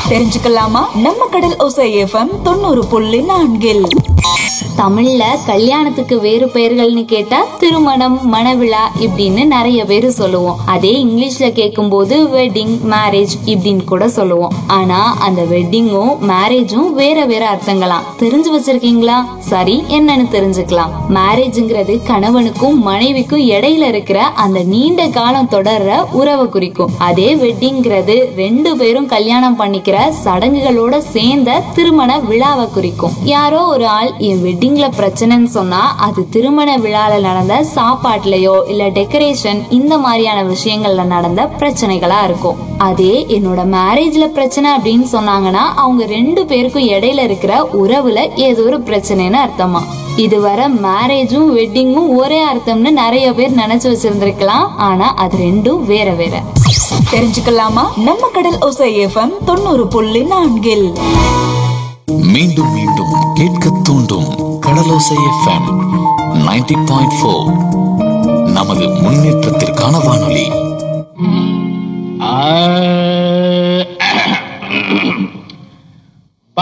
தெரிஞ்சுக்கலாமா நம்ம கடல் ஒசை எஃப்எம் தொண்ணூறு புள்ளி நான்கில் தமிழ்ல கல்யாணத்துக்கு வேறு பெயர்கள்னு கேட்டா திருமணம் மணவிழா இப்படின்னு நிறைய பேர் சொல்லுவோம் அதே இங்கிலீஷ்ல கேட்கும்போது வெட்டிங் மேரேஜ் இப்படின்னு கூட சொல்லுவோம் ஆனா அந்த வெட்டிங்கும் மேரேஜும் வேற வேற அர்த்தங்களாம் தெரிஞ்சு வச்சிருக்கீங்களா சரி என்னன்னு தெரிஞ்சுக்கலாம் மேரேஜ்ங்கிறது கணவனுக்கும் மனைவிக்கும் இடையில இருக்கிற அந்த நீண்ட காலம் தொடர்ற உறவை குறிக்கும் அதே வெட்டிங்கிறது ரெண்டு பேரும் கல்யாணம் பண்ணிக்கிற சடங்குகளோட சேர்ந்த திருமண விழாவை குறிக்கும் யாரோ ஒரு ஆள் என் வெட்டிங்ல பிரச்சனைன்னு சொன்னா அது திருமண விழால நடந்த சாப்பாட்டுலயோ இல்ல டெக்கரேஷன் இந்த மாதிரியான விஷயங்கள்ல நடந்த பிரச்சனைகளா இருக்கும் அதே என்னோட மேரேஜ்ல பிரச்சனை அப்படின்னு சொன்னாங்கன்னா அவங்க ரெண்டு பேருக்கும் இடையில இருக்கிற உறவுல ஏதோ ஒரு பிரச்சனைன்னு அர்த்தமா இதுவரை மேரேஜும் வெட்டிங்கும் ஒரே அர்த்தம்னு நிறைய பேர் நினைச்சு வச்சிருந்திருக்கலாம் ஆனா அது ரெண்டும் வேற வேற தெரிஞ்சுக்கலாமா நம்ம கடல் ஒசை எஃப்எம் தொண்ணூறு புள்ளி நான்கில் மீண்டும் மீண்டும் கேட்க தூண்டும் கடலோசை எஃப்எம் 90.4 பாயிண்ட் நமது முன்னேற்றத்திற்கான வானொலி ஆ